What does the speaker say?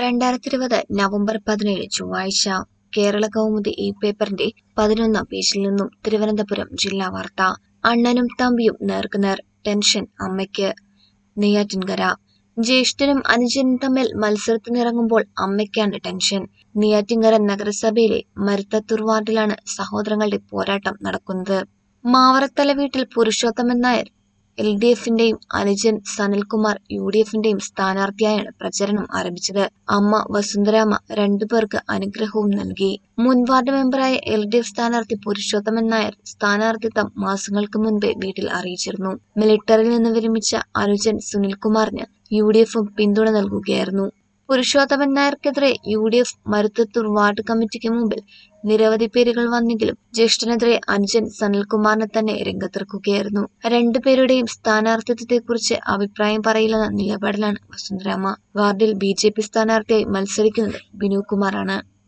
രണ്ടായിരത്തി ഇരുപത് നവംബർ പതിനേഴ് ചൊവ്വാഴ്ച കേരള കൗമുദി ഈ പേപ്പറിന്റെ പതിനൊന്നാം പേജിൽ നിന്നും തിരുവനന്തപുരം ജില്ലാ വാർത്ത അണ്ണനും തമ്പിയും നേർക്കുനേർ ടെൻഷൻ അമ്മയ്ക്ക് നെയ്യാറ്റിൻകര ജ്യേഷ്ഠനും അനുജനും തമ്മിൽ മത്സരത്തിനിറങ്ങുമ്പോൾ അമ്മയ്ക്കാണ് ടെൻഷൻ നെയ്യാറ്റിൻകര നഗരസഭയിലെ മരുത്തത്തൂർ വാർഡിലാണ് സഹോദരങ്ങളുടെ പോരാട്ടം നടക്കുന്നത് മാവറത്തല വീട്ടിൽ പുരുഷോത്തമൻ നായർ എൽ ഡി എഫിന്റെയും അനുജൻ സനൽകുമാർ യു ഡി എഫിന്റെയും സ്ഥാനാർത്ഥിയായാണ് പ്രചരണം ആരംഭിച്ചത് അമ്മ വസുന്ധരാമ രണ്ടുപേർക്ക് അനുഗ്രഹവും നൽകി മുൻ വാർഡ് മെമ്പറായ എൽ ഡി എഫ് സ്ഥാനാർത്ഥി പുരുഷോത്തമൻ നായർ സ്ഥാനാർത്ഥിത്വം മാസങ്ങൾക്ക് മുൻപേ വീട്ടിൽ അറിയിച്ചിരുന്നു മിലിട്ടറിയിൽ നിന്ന് വിരമിച്ച അനുജൻ സുനിൽകുമാറിന് യു ഡി എഫും പിന്തുണ നൽകുകയായിരുന്നു പുരുഷോത്തമൻ നായർക്കെതിരെ U D F Maruthathoor ward കമ്മിറ്റിക്ക് മുമ്പിൽ നിരവധി പേരുകൾ വന്നെങ്കിലും ജ്യേഷ്ഠനെതിരെ അനുജൻ സനൽകുമാറിനെ തന്നെ രംഗത്തിറക്കുകയായിരുന്നു രണ്ടുപേരുടെയും സ്ഥാനാർത്ഥിത്വത്തെക്കുറിച്ച് അഭിപ്രായം പറയില്ലെന്ന നിലപാടിലാണ് വസുന്ധരാമ വാർഡിൽ ബി ജെ പി സ്ഥാനാർത്ഥിയായി മത്സരിക്കുന്നത് ബിനു കുമാറാണ്